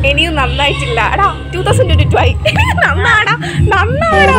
ഇനിയും നന്നായിട്ടില്ല എടാ two thousand twenty two ആയി നന്നാടാ നന്നാടാ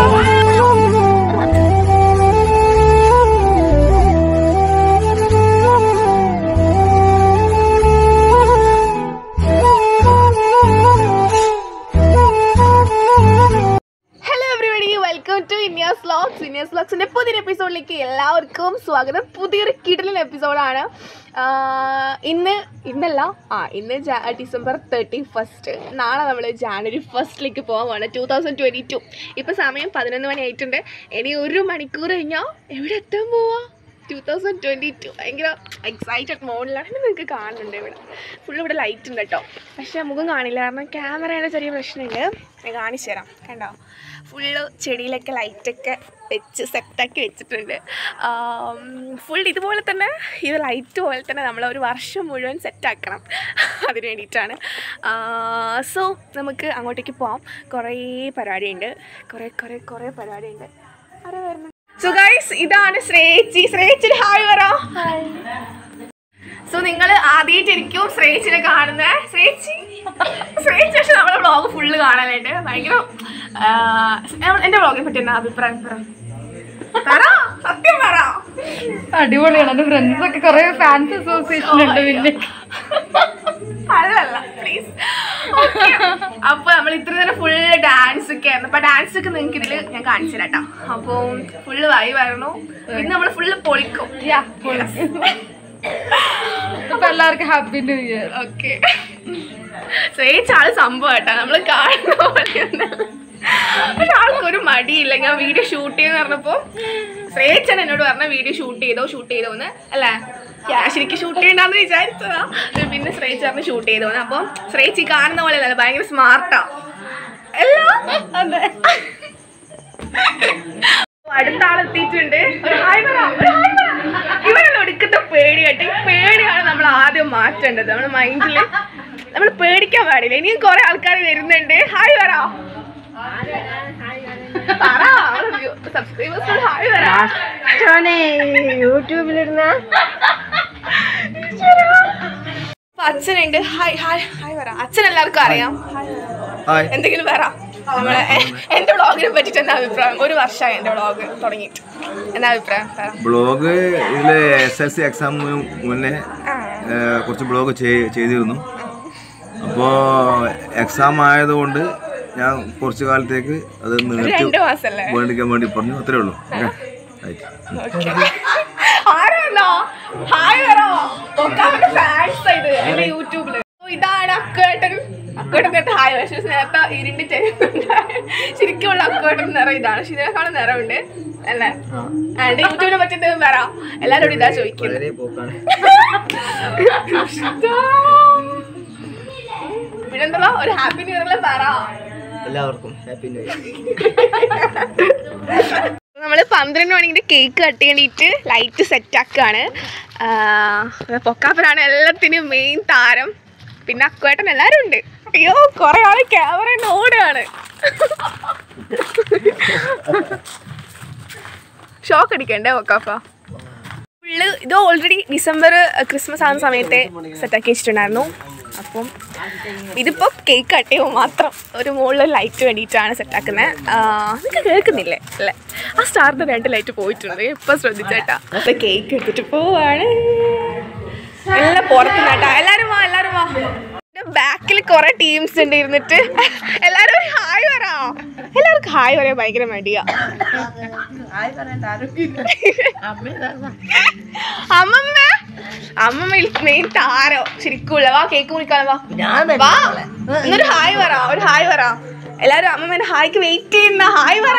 hello everybody welcome to India's vlogs India's വ്ലോഗ്സിൻ്റെ പുതിയൊരു എപ്പിസോഡിലേക്ക് എല്ലാവർക്കും സ്വാഗതം പുതിയൊരു കിടലൻ എപ്പിസോഡാണ് ഇന്ന് ഇന്നല്ല ആ ഇന്ന് ജാ ഡിസംബർ തേർട്ടി ഫസ്റ്റ് നാളെ നമ്മൾ ജാനുവരി ഫസ്റ്റിലേക്ക് പോകാൻ ടു തൗസൻഡ് ട്വൻറ്റി ടു ഇപ്പോൾ സമയം പതിനൊന്ന് മണി ആയിട്ടുണ്ട് ഇനി ഒരു മണിക്കൂർ കഴിഞ്ഞാൽ എവിടെ എത്താൻ പോവാ ടു തൗസൻഡ് ട്വൻറ്റി ടു ഭയങ്കര എക്സൈറ്റഡ് മോഡിലാണ് നിങ്ങൾക്ക് കാണുന്നുണ്ട് ഇവിടെ ഫുൾ ഇവിടെ ലൈറ്റ് ഉണ്ട് കേട്ടോ പക്ഷേ മുഖം കാണില്ല കാരണം ക്യാമറയുടെ ചെറിയ പ്രശ്നമുണ്ട് ഞാൻ കാണിച്ചു തരാം കണ്ടോ ഫുള്ള് ചെടിയിലൊക്കെ ലൈറ്റൊക്കെ വെച്ച് സെറ്റാക്കി വെച്ചിട്ടുണ്ട് ഫുൾ ഇതുപോലെ തന്നെ ഇത് ലൈറ്റ് പോലെ തന്നെ നമ്മൾ ഒരു വർഷം മുഴുവൻ സെറ്റാക്കണം അതിന് വേണ്ടിയിട്ടാണ് സോ നമുക്ക് അങ്ങോട്ടേക്ക് പോവാം കുറേ പരിപാടിയുണ്ട് കുറേ കുറേ കുറേ പരിപാടിയുണ്ട് ആരാ വരുന്നത് സോ ഗൈസ് ഇതാണ് ശ്രേച്ചി ശ്രേച്ചി ഹായ് പറ സോ നിങ്ങൾ ആദ്യമായിട്ടായിരിക്കും ശ്രേച്ചിനെ കാണുന്നത് ശ്രേച്ചി ശ്രേച്ചി പക്ഷെ നമ്മുടെ വ്ളോഗ് ഫുള്ള് കാണാനായിട്ട് ഭയങ്കര ആ, നമ്മ- എന്റെ വ്ളോഗിനെ പറ്റി എന്നാ അഭിപ്രായം പറ പറ സത്യം പറ അടിപൊളിയാണ് എന്റെ ഫ്രണ്ട്സ് ഒക്കെ കുറെ ഫാൻസ് അസോസിയേഷൻ ഉണ്ട് പിന്നെ അല്ലല്ല പ്ലീസ് അപ്പൊ നമ്മൾ ഇത്ര നേരം ഫുള്ള് ഡാൻസ് ഒക്കെ ആയിരുന്നു അപ്പൊ ഡാൻസ് ഒക്കെ നിങ്ങൾക്ക് ഇതില് ഞാൻ കാണിച്ചു തരാം കേട്ടോ അപ്പൊ ഫുള്ള് വൈ വരണു ഇന്ന് നമ്മൾ ഫുള്ള് പൊളിക്കും അപ്പൊ എല്ലാവർക്കും ഹാപ്പി ന്യൂ ഇയർ ഓക്കെ ശ്രേയിച്ച ആള് സംഭവം കേട്ടോ നമ്മള് കാണുന്ന പോലെയൊന്നല്ല പക്ഷെ ആൾക്കൊരു മടിയില്ല ഞാൻ വീഡിയോ ഷൂട്ട് ചെയ്യുന്ന പറഞ്ഞപ്പോ ശ്രേയിച്ചൻ എന്നോട് പറഞ്ഞ വീഡിയോ ഷൂട്ട് ചെയ്തോ ഷൂട്ട് ചെയ്തോ എന്ന് അല്ലേ ഞാൻ ശരിക്കും ഷൂട്ട് ചെയ്യണ്ടെന്ന് വിചാരിച്ചതാ പിന്നെ ശ്രേയിച്ച് പറഞ്ഞ് ഷൂട്ട് ചെയ്തോന്ന് അപ്പം ശ്രേയിച്ച് ഈ കാണുന്ന പോലെ അല്ല ഭയങ്കര സ്മാർട്ടാ അല്ല അതെ അടുത്ത ആളെത്തിയിട്ടുണ്ട് ഒരു ഹായ് പറ ഒരു ഹായ് പറ ഇവരെല്ലാം ഒടുക്കത്തെ പേടിയായിട്ട് ഈ പേടിയാണ് നമ്മൾ ആദ്യം മാറ്റേണ്ടത് നമ്മുടെ മൈൻഡിൽ നമ്മൾ പേടിക്കാൻ പാടില്ല ഇനിയും കുറെ ആൾക്കാർ വരുന്നുണ്ട് ഹായ് പറ പറ സബ്സ്ക്രൈബേഴ്സ് ഹായ് പറ യൂട്യൂബിലിരുന്ന അപ്പൊ അച്ഛനുണ്ട് ഹായ് ഹായ് ഹായ് പറ അച്ഛൻ എല്ലാവർക്കും അറിയാം ഹായ് ഹായ് എന്തെങ്കിലും പറ നമ്മളെ എ- എന്റെ വ്ളോഗിനെ പറ്റിട്ട് എന്താ അഭിപ്രായം ഒരു വർഷമായി എന്റെ വ്ളോഗ് തുടങ്ങിയിട്ട് എന്താ അഭിപ്രായം പറ ബ്ലോഗ് ഇതിൽ എസ് എൽ സി എക്സാമിന് മുന്നേ ആ. ഏഹ്, കുറച്ച് ബ്ലോഗ് ചെയ്- ചെയ്തിരുന്നു അപ്പോൾ എക്സാം ആയതുകൊണ്ട് ഞാൻ കുറച്ച് കാലത്തേക്ക് അത് നിർത്തി രണ്ട് മാസല്ലേ വേണ്ടിക്കാൻ വേണ്ടി പറഞ്ഞു അത്രേ ഉള്ളൂ ഓക്കെ ആരാണോ ഹായ് പറോ ഒക്കാമത്തെ ഫാൻസ് ഇത് എന്റെ യൂട്യൂബില് So, ഇതാണ് അക്കേട്ടൻ അക്കേട്ടൻ നേരത്തെ ഹായ് പക്ഷേ നേരത്തെ ഇരുണ്ട് ശരിക്കുള്ള അക്കേട്ടൻ നിറം ഇതാണ് പക്ഷെ ഇതിനേക്കാളും നിറമുണ്ട് അല്ലേ എന്റെ യൂട്യൂബിനെ പറ്റി എന്തെങ്കിലും പറ എല്ലാരോടും ഇതാ ചോദിക്കുന്നത് പിന്നെന്താ ഒരു ഹാപ്പി ന്യൂ ഇയറിലെ പറ എല്ലാവർക്കും ഹാപ്പി ന്യൂ ഇയർ നമ്മൾ പന്ത്രണ്ട് മണിന്റെ കേക്ക് കട്ട് ചെയ്തിട്ട് ലൈറ്റ് സെറ്റ് ആക്കുകയാണ് പൊക്കാപ്പനാണ് എല്ലാത്തിനും മെയിൻ താരം പിന്നെ അക്കുവേട്ടൻ എല്ലാവരും ഉണ്ട് അയ്യോ കുറെ ആള് ക്യാമറ ഓടുകയാണ് ഷോക്ക് അടിക്കണ്ടേ പൊക്കാപ്പ ഫുള്ള് ഇത് ഓൾറെഡി ഡിസംബർ ക്രിസ്മസ് ആകുന്ന സമയത്തെ സെറ്റാക്കി വെച്ചിട്ടുണ്ടായിരുന്നു അപ്പം ഇതിപ്പോൾ കേക്ക് കട്ട് ചെയ്യുമ്പോൾ മാത്രം ഒരു മുകളിൽ ലൈറ്റ് വേണ്ടിയിട്ടാണ് സെറ്റാക്കുന്നത് നിങ്ങൾക്ക് കേൾക്കുന്നില്ലേ അല്ലേ ആ സ്റ്റാറിൻ്റെ രണ്ട് ലൈറ്റ് പോയിട്ടുണ്ട് ഇപ്പം ശ്രദ്ധിച്ചേട്ടാ അപ്പോൾ കേക്ക് എടുത്തിട്ട് പോവാണ് എല്ലാം പുറത്തുനിന്നാട്ടാ എല്ലാവരും വാ എല്ലാവരും വാ ബാക്കിൽ കുറെ ടീംസ് ഉണ്ട് ഇരുന്നിട്ട് എല്ലാവരും ഒരു ഹായ് പറ എല്ലാവർക്കും ഹായ് പറയാൻ ഭയങ്കര മടിയാ അമ്മമ്മ അമ്മമ്മ മെയിൻ താരോ ശരിക്കുള്ള വാ കേക്ക് മുറിക്കാൻ വാ വാ എന്നൊരു ഹായ് പറ ഒരു ഹായ് പറ എല്ലാരും അമ്മമ്മേനെ ഹായ്ക്ക് വെയിറ്റ് ചെയ്യുന്ന ഹായ് പറ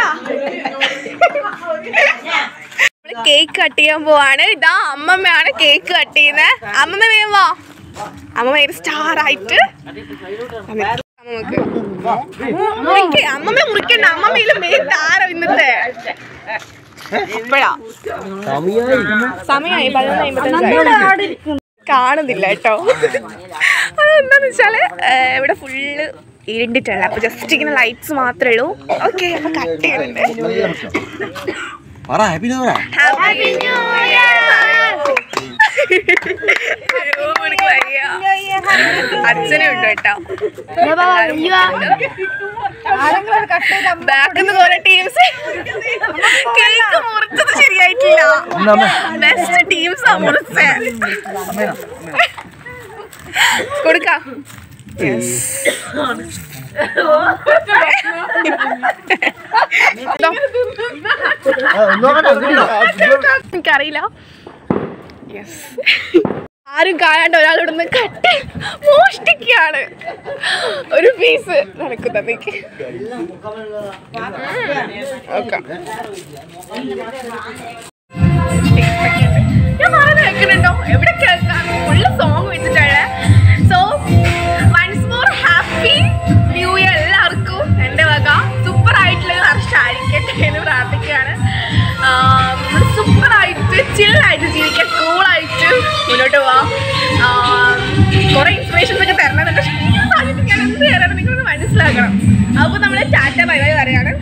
കേക്ക് കട്ട് ചെയ്യാൻ പോവാണ് ഇതാ അമ്മമ്മയാണ് കേക്ക് കട്ട് ചെയ്യുന്നത് അമ്മമ്മ വേഗം വാ അമ്മമ്മ ഒരു സ്റ്റാർ ആയിട്ട് അമ്മമ്മക്ക് മുറിക്ക് അമ്മമ്മ മുറിക്കണ്ട അമ്മമ്മയില് മെയിൻ താരം ഇന്നത്തെ ഇപ്പഴാ സമയമായി പതിനൊന്ന് അമ്പത്തഞ്ചായി കാണുന്നില്ല കേട്ടോ അതെന്താന്ന് വെച്ചാല് ഏഹ്, ഇവിടെ ഫുള്ള് ഇരുണ്ടിട്ടുള്ള അപ്പൊ ജസ്റ്റ് ഇങ്ങനെ ലൈറ്റ്സ് മാത്രമേ ഉള്ളൂ ഓക്കെ അപ്പൊ കട്ട് ചെയ്യുന്നുണ്ട് പറ happy new year Happy New Year! അയ്യോ, എനിക്ക് വയ്യ. അച്ഛനും ഉണ്ട് കേട്ടോ ബാക്കിൽ നിന്ന് കുറെ ടീംസ് കേക്ക് മുറിച്ചത് ശരിയായിട്ടില്ല ബെസ്റ്റ് ടീംസ് മുറിച്ചേ കൊടുക്കാം എനിക്കറിയില്ല യെസ് ആരും കാണാണ്ട് ഒരാൾ ഇവിടുന്ന് കട്ട് മോഷ്ടിക്കുകയാണ് ഒരു പീസ് നടക്കുന്നതേക്ക് ഓക്കെ ഞാൻ പറയുന്നത് കേൾക്കുന്നുണ്ടോ എവിടെ കേൾക്കാം ഫുള്ള് സോങ് വെച്ചിട്ടാണ് so once more happy new year എല്ലാവർക്കും എൻ്റെ വക സൂപ്പർ ആയിട്ടുള്ള ഒരു വർഷം ആയിരിക്കട്ടെ എന്ന് പ്രാർത്ഥിക്കുകയാണ് നമ്മൾ സൂപ്പർ ആയിട്ട് ചില്ലായിട്ട് ജീവിക്കാൻ കൂളായിട്ട് മുന്നോട്ട് പോവാം കുറേ ഇൻസ്പിറേഷൻസ് ഒക്കെ തരണമെന്നുണ്ട് പക്ഷേ ഈ സാഹചര്യത്തിൽ ഞാൻ എന്ത് തരണം നിങ്ങളൊന്ന് മനസ്സിലാക്കണം അപ്പോൾ നമ്മൾ ടാറ്റ ബൈ ബൈ പറയാണ്